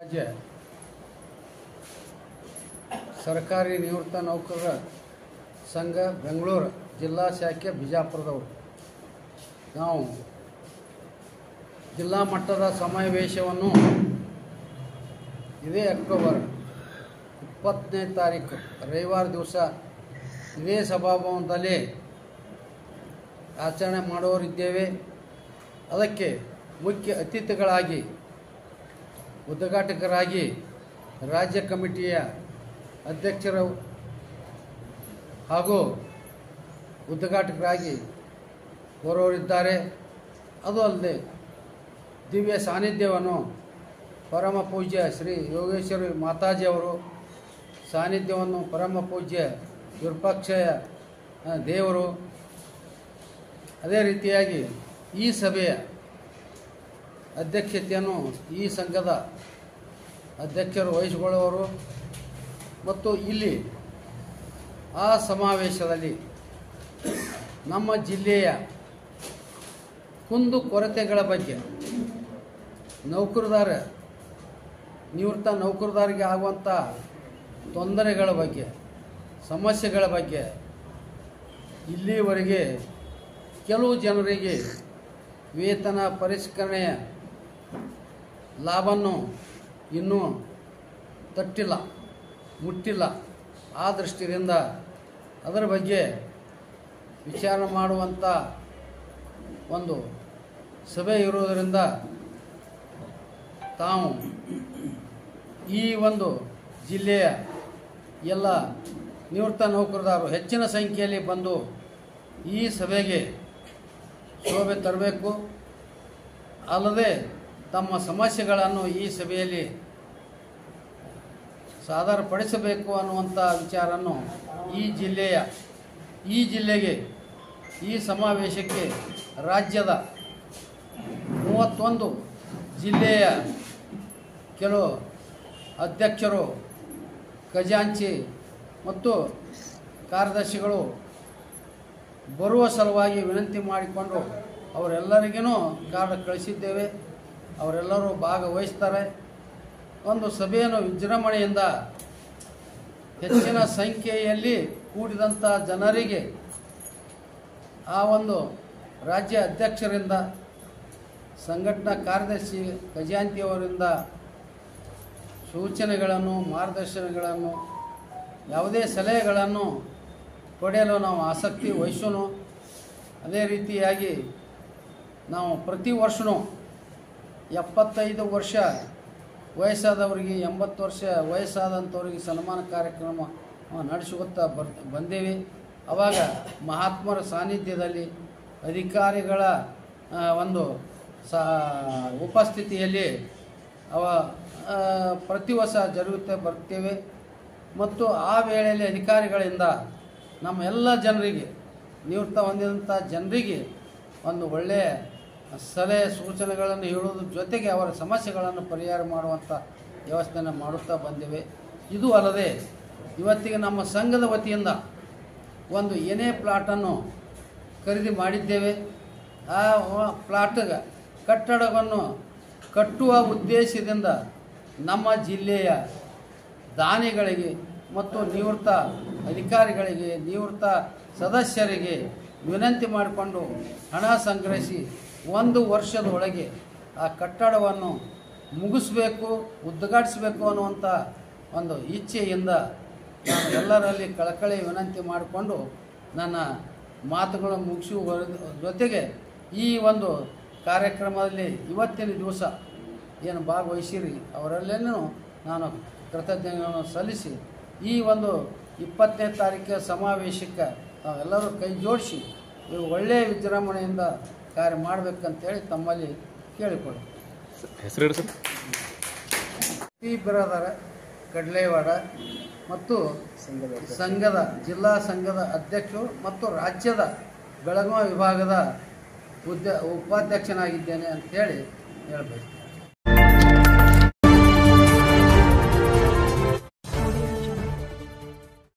ರಾಜ್ಯ ಸರ್ಕಾರಿ ನಿವೃತ್ತ ನೌಕರರ ಸಂಘ ಬೆಂಗಳೂರು ಜಿಲ್ಲಾ ಶಾಖೆ ಬಿಜಾಪುರದವರು ನಾವು ಜಿಲ್ಲಾ ಮಟ್ಟದ ಸಮಾವೇಶವನ್ನು ಇದೇ ಅಕ್ಟೋಬರ್ ಇಪ್ಪತ್ತನೇ ತಾರೀಕು ರವಿವಾರ ದಿವಸ ಇದೇ ಸಭಾಭವನದಲ್ಲಿ ಆಚರಣೆ ಮಾಡೋರಿದ್ದೇವೆ ಅದಕ್ಕೆ ಮುಖ್ಯ ಅತಿಥಿಗಳಾಗಿ ಉದ್ಘಾಟಕರಾಗಿ ರಾಜ್ಯ ಕಮಿಟಿಯ ಅಧ್ಯಕ್ಷರು ಹಾಗೂ ಉದ್ಘಾಟಕರಾಗಿ ಬರೋರಿದ್ದಾರೆ ಅದು ಅಲ್ಲದೆ ದಿವ್ಯ ಸಾನ್ನಿಧ್ಯವನ್ನು ಪರಮ ಪೂಜ್ಯ ಶ್ರೀ ಯೋಗೇಶ್ವರಿ ಮಾತಾಜಿಯವರು ಸಾನ್ನಿಧ್ಯವನ್ನು ಪರಮ ಪೂಜ್ಯ ವಿರೂಪಾಕ್ಷಯ ಆ, ದೇವರು ಅದೇ ರೀತಿಯಾಗಿ ಈ ಸಭೆಯ ಅಧ್ಯಕ್ಷತೆಯನ್ನು ಈ ಸಂಘದ ಅಧ್ಯಕ್ಷರು ವಹಿಸಿಕೊಳ್ಳುವರು ಮತ್ತು ಇಲ್ಲಿ ಆ ಸಮಾವೇಶದಲ್ಲಿ ನಮ್ಮ ಜಿಲ್ಲೆಯ ಕುಂದು ಕೊರತೆಗಳ ಬಗ್ಗೆ ನೌಕರದಾರ ನಿವೃತ್ತ ನೌಕರದಾರಿಗೆ ಆಗುವಂಥ ತೊಂದರೆಗಳ ಬಗ್ಗೆ ಸಮಸ್ಯೆಗಳ ಬಗ್ಗೆ ಇಲ್ಲಿವರೆಗೆ ಕೆಲವು ಜನರಿಗೆ ವೇತನ ಪರಿಷ್ಕರಣೆಯ ಲಾಭವನ್ನು ಇನ್ನೂ ತಟ್ಟಿಲ್ಲ ಮುಟ್ಟಿಲ್ಲ ಆ ದೃಷ್ಟಿಯಿಂದ ಅದರ ಬಗ್ಗೆ ವಿಚಾರ ಮಾಡುವಂಥ ಒಂದು ಸಭೆ ಇರುವುದರಿಂದ ತಾವು ಈ ಒಂದು ಜಿಲ್ಲೆಯ ಎಲ್ಲ ನಿವೃತ್ತ ನೌಕರದಾರರು ಹೆಚ್ಚಿನ ಸಂಖ್ಯೆಯಲ್ಲಿ ಬಂದು ಈ ಸಭೆಗೆ ಶೋಭೆ ತರಬೇಕು ಅಲ್ಲದೆ ತಮ್ಮ ಸಮಸ್ಯೆಗಳನ್ನು ಈ ಸಭೆಯಲ್ಲಿ ಸಾದರಪಡಿಸಬೇಕು ಅನ್ನುವಂಥ ವಿಚಾರವನ್ನು ಈ ಜಿಲ್ಲೆಯ ಈ ಜಿಲ್ಲೆಗೆ ಈ ಸಮಾವೇಶಕ್ಕೆ ರಾಜ್ಯದ ಮೂವತ್ತೊಂದು ಜಿಲ್ಲೆಯ ಕೆಲವು ಅಧ್ಯಕ್ಷರು ಖಜಾಂಚಿ ಮತ್ತು ಕಾರ್ಯದರ್ಶಿಗಳು ಬರುವ ಸಲುವಾಗಿ ವಿನಂತಿ ಮಾಡಿಕೊಂಡು ಅವರೆಲ್ಲರಿಗೂ ಕಾರ್ಡ್ ಕಳಿಸಿದ್ದೇವೆ ಅವರೆಲ್ಲರೂ ಭಾಗವಹಿಸ್ತಾರೆ ಒಂದು ಸಭೆಯನ್ನು ವಿಜೃಂಭಣೆಯಿಂದ ಹೆಚ್ಚಿನ ಸಂಖ್ಯೆಯಲ್ಲಿ ಕೂಡಿದಂಥ ಜನರಿಗೆ ಆ ಒಂದು ರಾಜ್ಯ ಅಧ್ಯಕ್ಷರಿಂದ ಸಂಘಟನಾ ಕಾರ್ಯದರ್ಶಿ ಖಜಾಂತಿಯವರಿಂದ ಸೂಚನೆಗಳನ್ನು ಮಾರ್ಗದರ್ಶನಗಳನ್ನು ಯಾವುದೇ ಸಲಹೆಗಳನ್ನು ಪಡೆಯಲು ನಾವು ಆಸಕ್ತಿ ವಹಿಸೋಣ ಅದೇ ರೀತಿಯಾಗಿ ನಾವು ಪ್ರತಿ ವರ್ಷವೂ ಎಪ್ಪತ್ತೈದು ವರ್ಷ ವಯಸ್ಸಾದವರಿಗೆ ಎಂಬತ್ತು ವರ್ಷ ವಯಸ್ಸಾದಂಥವರಿಗೆ ಸನ್ಮಾನ ಕಾರ್ಯಕ್ರಮ ಆ, ನಡೆಸುತ್ತಾ ಬರ್ ಬಂದೇವೆ ಆವಾಗ ಮಹಾತ್ಮರ ಸಾನ್ನಿಧ್ಯದಲ್ಲಿ ಅಧಿಕಾರಿಗಳ ಆ, ಒಂದು ಸಾ ಉಪಸ್ಥಿತಿಯಲ್ಲಿ ಅವ ಆ, ಪ್ರತಿ ವರ್ಷ ಜರುಗುತ್ತಾ ಬರ್ತೇವೆ ಮತ್ತು ಆ ವೇಳೆಯಲ್ಲಿ ಅಧಿಕಾರಿಗಳಿಂದ ನಮ್ಮ ಎಲ್ಲ ಜನರಿಗೆ ನಿವೃತ್ತ ಹೊಂದಿದಂಥ ಜನರಿಗೆ ಒಂದು ಒಳ್ಳೆಯ ಸಲಹೆ ಸೂಚನೆಗಳನ್ನು ಹೇಳುವುದ್ರ ಜೊತೆಗೆ ಅವರ ಸಮಸ್ಯೆಗಳನ್ನು ಪರಿಹಾರ ಮಾಡುವಂಥ ವ್ಯವಸ್ಥೆಯನ್ನು ಮಾಡುತ್ತಾ ಬಂದಿವೆ ಇದು ಅಲ್ಲದೆ ಇವತ್ತಿಗೆ ನಮ್ಮ ಸಂಘದ ವತಿಯಿಂದ ಒಂದು ಏನೇ ಪ್ಲಾಟನ್ನು ಖರೀದಿ ಮಾಡಿದ್ದೇವೆ ಆ ವ- ಪ್ಲಾಟ್ ಕಟ್ಟಡವನ್ನು ಕಟ್ಟುವ ಉದ್ದೇಶದಿಂದ ನಮ್ಮ ಜಿಲ್ಲೆಯ ದಾನಿಗಳಿಗೆ ಮತ್ತು ನಿವೃತ್ತ ಅಧಿಕಾರಿಗಳಿಗೆ ನಿವೃತ್ತ ಸದಸ್ಯರಿಗೆ ವಿನಂತಿ ಮಾಡಿಕೊಂಡು ಹಣ ಸಂಗ್ರಹಿಸಿ ಒಂದು ವರ್ಷದ ಒಳಗೆ ಆ ಕಟ್ಟಡವನ್ನು ಮುಗಿಸ್ಬೇಕು ಉದ್ಘಾಟಿಸಬೇಕು ಅನ್ನುವಂಥ ಒಂದು ಇಚ್ಛೆಯಿಂದ ನಾನು ಎಲ್ಲರಲ್ಲಿ ಕಳಕಳಿ ವಿನಂತಿ ಮಾಡಿಕೊಂಡು ನನ್ನ ಮಾತುಗಳನ್ನು ಮುಗಿಸುವ ಜೊತೆಗೆ ಈ ಒಂದು ಕಾರ್ಯಕ್ರಮದಲ್ಲಿ ಇವತ್ತಿನ ದಿವಸ ಏನು ಭಾಗವಹಿಸಿರಿ ಅವರಲ್ಲೇನೂ ನಾನು ಕೃತಜ್ಞತೆಗಳನ್ನು ಸಲ್ಲಿಸಿ ಈ ಒಂದು ಇಪ್ಪತ್ತನೇ ತಾರೀಕಿನ ಸಮಾವೇಶಕ್ಕೆ ನಾವೆಲ್ಲರೂ ಕೈ ಜೋಡಿಸಿ ಇವು ಒಳ್ಳೆಯ ವಿಜೃಂಭಣೆಯಿಂದ ಕಾರ್ಯ ಮಾಡಬೇಕಂತೇಳಿ ತಮ್ಮಲ್ಲಿ ಕೇಳಿಕೊಳ್ಳಿ ಹೆಸರು ಹೇಳಿ ಸರ್ ಪಿ ಬಿರಾದರ ಕಡ್ಲೇವಾಡ ಮತ್ತು ಸಂಘದ ಜಿಲ್ಲಾ ಸಂಘದ ಅಧ್ಯಕ್ಷರು ಮತ್ತು ರಾಜ್ಯದ ಬೆಳಗಾವಿ ವಿಭಾಗದ ಉದ್ಯ ಉಪಾಧ್ಯಕ್ಷನಾಗಿದ್ದೇನೆ ಅಂತೇಳಿ ಹೇಳಬೇಕು